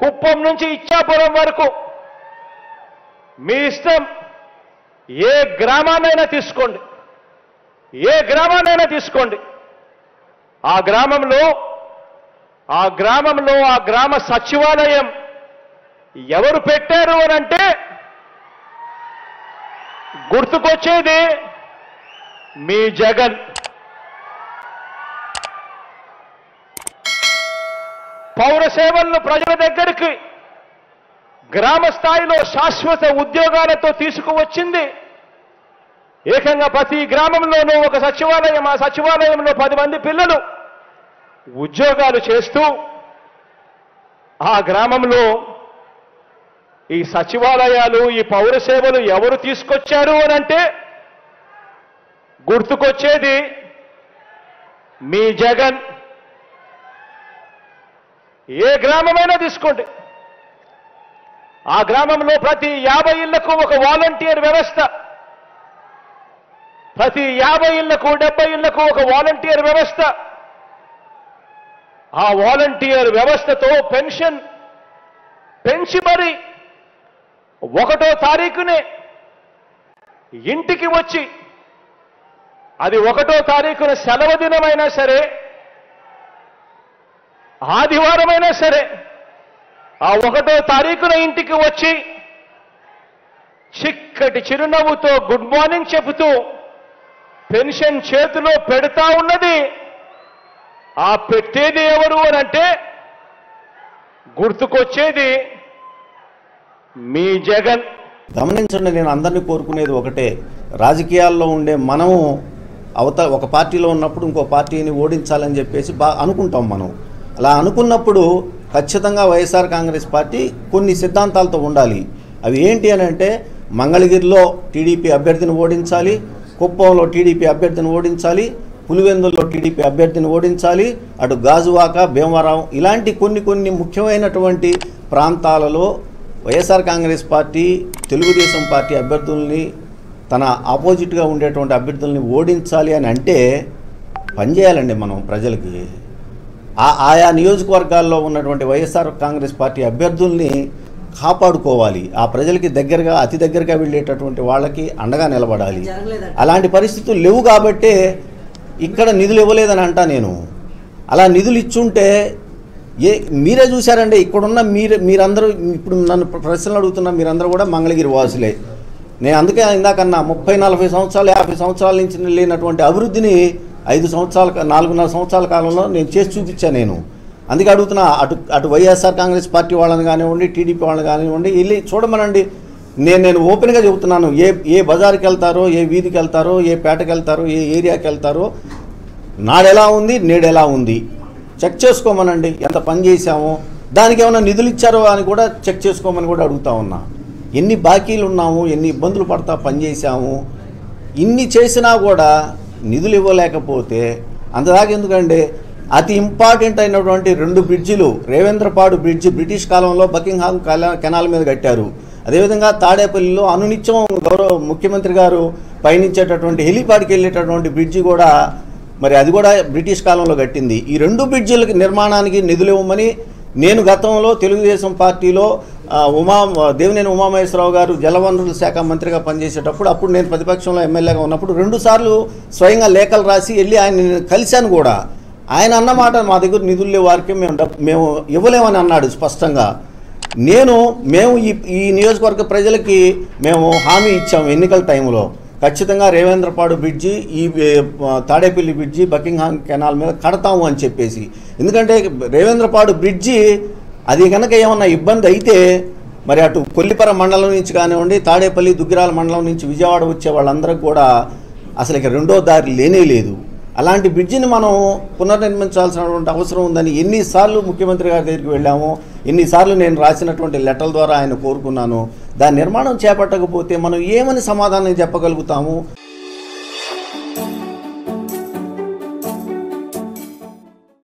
కుప్పం నుంచి ఇచ్చాపురం వరకు మీ ఇష్టం ఏ గ్రామాన్నైనా తీసుకోండి ఏ గ్రామాన్నైనా తీసుకోండి ఆ గ్రామంలో ఆ గ్రామంలో ఆ గ్రామ సచివాలయం ఎవరు పెట్టారు అని అంటే గుర్తుకొచ్చేది మీ జగన్ పౌర సేవలను ప్రజల దగ్గరికి గ్రామ స్థాయిలో శాశ్వత ఉద్యోగాలతో తీసుకువచ్చింది ఏకంగా ప్రతి గ్రామంలోనూ ఒక సచివాలయం ఆ సచివాలయంలో పది మంది పిల్లలు ఉద్యోగాలు చేస్తూ ఆ గ్రామంలో ఈ సచివాలయాలు ఈ పౌర సేవలు ఎవరు తీసుకొచ్చారు అని అంటే గుర్తుకొచ్చేది మీ జగన్ ఏ గ్రామమైనా తీసుకోండి ఆ గ్రామంలో ప్రతి యాభై ఇళ్లకు ఒక వాలంటీర్ వ్యవస్థ ప్రతి యాభై ఇళ్లకు డెబ్బై ఇళ్లకు ఒక వాలంటీర్ వ్యవస్థ ఆ వాలంటీర్ వ్యవస్థతో పెన్షన్ పెంచి మరి ఒకటో తారీఖునే ఇంటికి వచ్చి అది ఒకటో తారీఖున సెలవు దినమైనా సరే ఆదివారమైనా సరే ఆ ఒకటో తారీఖున ఇంటికి వచ్చి చిక్కటి చిరునవ్వుతో గుడ్ మార్నింగ్ చెబుతూ పెన్షన్ చేతిలో పెడతా ఉన్నది ఆ పెట్టేది ఎవరు అని అంటే గుర్తుకొచ్చేది మీ జగన్ గమనించండి నేను అందరినీ కోరుకునేది ఒకటే రాజకీయాల్లో ఉండే మనము అవత ఒక పార్టీలో ఉన్నప్పుడు ఇంకో పార్టీని ఓడించాలని చెప్పేసి బా అనుకుంటాం మనం అలా అనుకున్నప్పుడు ఖచ్చితంగా వైఎస్ఆర్ కాంగ్రెస్ పార్టీ కొన్ని సిద్ధాంతాలతో ఉండాలి అవి ఏంటి అని అంటే మంగళగిరిలో టీడీపీ అభ్యర్థిని ఓడించాలి కుప్పంలో టీడీపీ అభ్యర్థిని ఓడించాలి పులివెందుల్లో టీడీపీ అభ్యర్థిని ఓడించాలి అటు గాజువాక భీమవరం ఇలాంటి కొన్ని కొన్ని ముఖ్యమైనటువంటి ప్రాంతాలలో YSR Congress party Telugu Desam party అభ్యర్థుల్ని తన ఆపోజిట్గా ఉండేటువంటి అభ్యర్థుల్ని ఓడించాలి అని అంటే పనిచేయాలండి మనం ప్రజలకి ఆ ఆయా నియోజకవర్గాల్లో ఉన్నటువంటి వైఎస్ఆర్ కాంగ్రెస్ పార్టీ అభ్యర్థుల్ని కాపాడుకోవాలి ఆ ప్రజలకి దగ్గరగా అతి దగ్గరగా వెళ్ళేటటువంటి వాళ్ళకి అండగా నిలబడాలి అలాంటి పరిస్థితులు లేవు కాబట్టే ఇక్కడ నిధులు ఇవ్వలేదని అంటా నేను అలా నిధులు ఇచ్చుంటే ఏ మీరే చూశారండి ఇక్కడున్న మీరు మీరందరూ ఇప్పుడు నన్ను ప్రశ్నలు అడుగుతున్న మీరందరూ కూడా మంగళగిరి వాసులే నేను అందుకే ఇందాకన్నా ముప్పై నలభై సంవత్సరాలు యాభై సంవత్సరాల నుంచి లేనటువంటి అభివృద్ధిని ఐదు సంవత్సరాల కా- నాలుగున్నర సంవత్సరాల కాలంలో నేను చేసి చూపించాను నేను అందుకే అడుగుతున్నా అటు అటు వైఎస్ఆర్ కాంగ్రెస్ పార్టీ వాళ్ళని కానివ్వండి టీడీపీ వాళ్ళని కానివ్వండి వెళ్ళి చూడమనండి నేను నేను ఓపెన్గా చెబుతున్నాను ఏ ఏ బజార్కి వెళ్తారో ఏ వీధికి వెళ్తారో ఏ పేటకి వెళ్తారో ఏ ఏరియాకి వెళ్తారో నాడెలా ఉంది నేడెలా ఉంది చెక్ చేసుకోమనండి ఎంత పని చేశామో దానికి ఏమైనా నిధులు ఇచ్చారో అని కూడా చెక్ చేసుకోమని కూడా అడుగుతా ఉన్నా ఎన్ని బాకీలు ఉన్నాము ఎన్ని ఇబ్బందులు పడతా పనిచేసాము ఇన్ని చేసినా కూడా నిధులు ఇవ్వలేకపోతే అంతదాకా ఎందుకంటే అతి ఇంపార్టెంట్ అయినటువంటి రెండు బ్రిడ్జిలు రేవేంద్రపాడు బ్రిడ్జి బ్రిటిష్ కాలంలో బకింగ్హామ్ కలా- కెనాల్ మీద కట్టారు అదేవిధంగా తాడేపల్లిలో అనునిత్యం గౌరవ ముఖ్యమంత్రి గారు పయనించేటటువంటి హెలిపాడ్కి వెళ్ళేటటువంటి బ్రిడ్జి కూడా మరి అది కూడా బ్రిటిష్ కాలంలో కట్టింది ఈ రెండు బ్రిడ్జిలకి నిర్మాణానికి నిధులు ఇవ్వమని నేను గతంలో తెలుగుదేశం పార్టీలో ఆ, ఉమా దేవినేని ఉమామహేశ్వరరావు గారు జలవనరుల శాఖ మంత్రిగా పనిచేసేటప్పుడు అప్పుడు నేను ప్రతిపక్షంలో ఎమ్మెల్యేగా ఉన్నప్పుడు రెండుసార్లు స్వయంగా లేఖలు రాసి వెళ్ళి ఆయన నేను కలిశాను కూడా ఆయన అన్నమాట మా దగ్గర నిధులు లేవు వారికి మేము డబ్- మేము ఇవ్వలేమని అన్నాడు స్పష్టంగా నేను మేము ఈ ఈ నియోజకవర్గ ప్రజలకి మేము హామీ ఇచ్చాము ఎన్నికల టైంలో ఖచ్చితంగా రేవేంద్రపాడు బ్రిడ్జి ఈ ఏ, తాడేపల్లి బ్రిడ్జి బకింగ్హామ్ కెనాల్ మీద కడతాము అని చెప్పేసి ఎందుకంటే రేవేంద్రపాడు బ్రిడ్జి అది కనుక ఏమన్నా ఇబ్బంది అయితే మరి అటు కొల్లిపర మండలం నుంచి కానివ్వండి తాడేపల్లి దుగ్గిరాల మండలం నుంచి విజయవాడ వచ్చే వాళ్ళందరికీ కూడా అసలు ఇక రెండో దారి లేనే లేదు అలాంటి బ్రిడ్జిని మనం పునర్నిర్మించాల్సినటువంటి అవసరం ఉందని ఎన్నిసార్లు ముఖ్యమంత్రి గారి దగ్గరికి వెళ్ళాము ఎన్నిసార్లు నేను రాసినటువంటి లెటర్ల ద్వారా ఆయన కోరుకున్నాను దాని నిర్మాణం చేపట్టకపోతే మనం ఏమని సమాధానం చెప్పగలుగుతాము